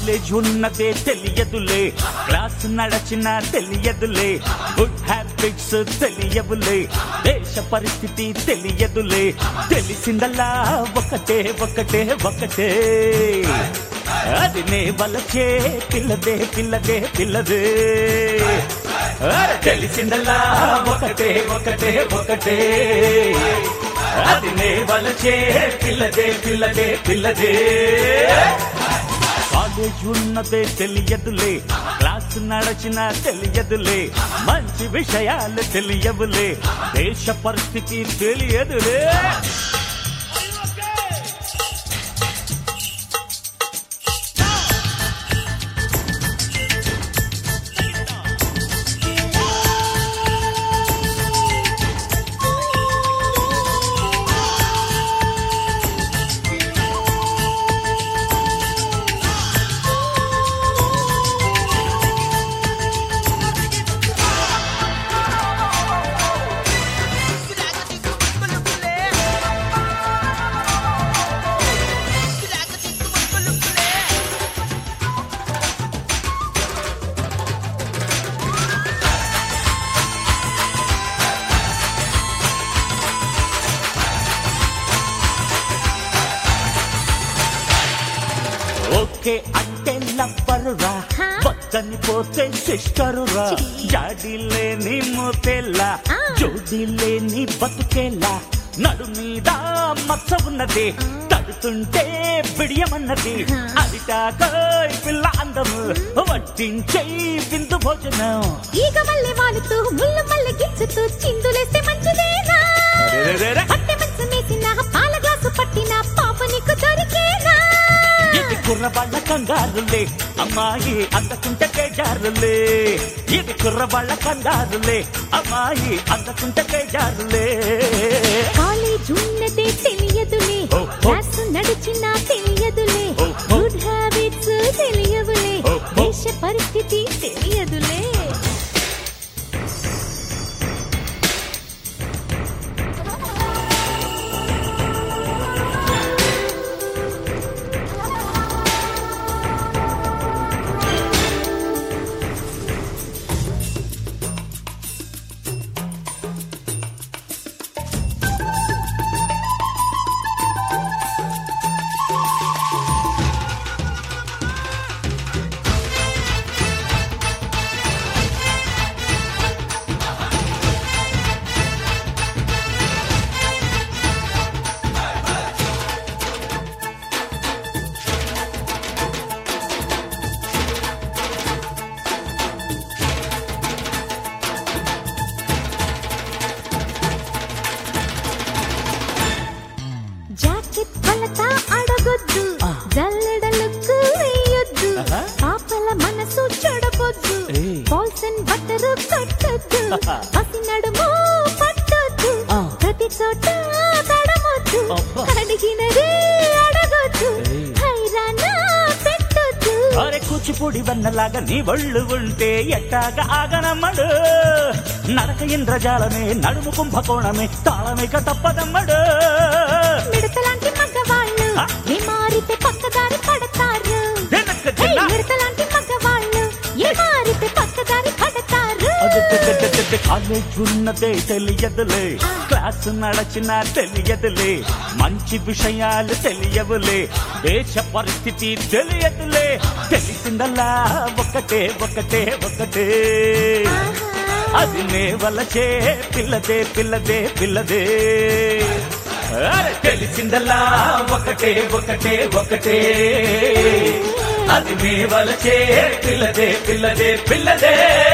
College ఉన్నదే తెలియదులే class నడచిన తెలియదులే గుడ్ హ్యాబిట్స్ తెలియవులే దేశ పరిస్థితి తెలియదులే తెలిసిందల్లా ఒకటే ఒకటే ఒకటే అది నే వలచే పిల్లదే పిల్లదే పిల్లదే అరే తెలిసిందల్లా ఒకటే ఒకటే ఒకటే అది నే వలచే పిల్లదే పిల్లదే పిల్లదే కాలేజ్ ఉన్నదే తెలియదులే క్లాస్ నడచిన తెలియదులే మంచి విషయాలు తెలియవులే దేశ పరిస్థితి తెలియదులే ఓకే అంటే లవ్వరురా హా? వద్దని పోతే సిస్టరురా జాడి లేని మూతేలా ఆ. జోడి లేని బతుకేలా నడు మీద మచ్చ ఉన్నది తడుతుంటే బిడియమన్నది హా. అది కాక పిల్ల అందము వడ్డించే విందు భోజనం ఈగ మల్లె వాలుతూ ముళ్ళు మల్లె గిచ్చుతూ చిందులేస్తే మంచిదేనా అరెరెరెరె. పట్టె మంచం వేసిన పాల గ్లాసు పట్టిన పాప నీకు దొరికేనా ఇది కుర్రవాళ్ళ కంగారులే అమ్మాయి అందకుంటే కేజారులే ఇది కుర్రవాళ్ళ కంగారులే అమ్మాయి అందకుంటే కేజారులే కాలేజ్ ఉన్నదే తెలియదులే ఓ, ఓ. క్లాస్ నడిచినా తెలియదులే ఓ, ఓ. గుడ్ హ్యాబిట్స్ తెలియవులే ఓ, ఓ. దేశ పరిస్థితి తెలియదులే జాకెట్ కొలత అడగొద్దు ఆ. జల్లెడలకు వేయొద్దు ఆహా. పాపల మనసు చెడపొద్దు ఏయ్. బాల్స్ అండ్ బట్టరు కట్టొద్దు ఆహా. పసి నడుము పట్టొద్దు ఆ. ప్రతి చోట తడమొద్దు అబ్బా. అడిగినది అడగొద్దు ఏయ్. హైరానా పెట్టొద్దు అరే కూచిపూడి వన్నలాగా నీ ఒళ్ళు ఉంటే ఎట్టాగా ఆగనమ్మడు నడక ఇంద్రజాలమే నడుము కుంభకోణమే తాళమిక తప్పదమ్మడు మిడతలాంటి మగవాళ్ళు ఆ. ఏ మారితే పక్కదారి పడతారు వెనక్కి ఏయ్, తిన్నా. మిడతలాంటి మగవాళ్ళు ఏ మారితే పక్కదారి పడతారు అదుదుదుదుదు కాలేజ్ ఉన్నదే తెలియదులే క్లాస్ నడచిన తెలియదులే మంచి విషయాలు తెలియవులే దేశ పరిస్థితి తెలియదులే తెలిసిందల్లా ఒకటే ఒకటే ఒకటే అది నే వలచే పిల్లదే పిల్లదే పిల్లదే అరే తెలిసిందల్లా ఒకటే ఒకటే ఒకటే అది నీ వలచే పిల్లదే పిల్లదే పిల్లదే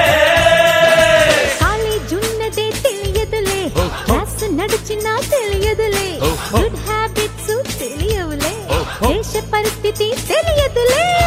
కాలేజ్ ఉన్నదే తెలియదులే ఓ, ఓ. క్లాస్ నడిచినా తెలియదులే ఓ, ఓ. గుడ్ హ్యాబిట్స్ తెలియవులే ఓ, ఓ. దేశ పరిస్థితి తెలియదులే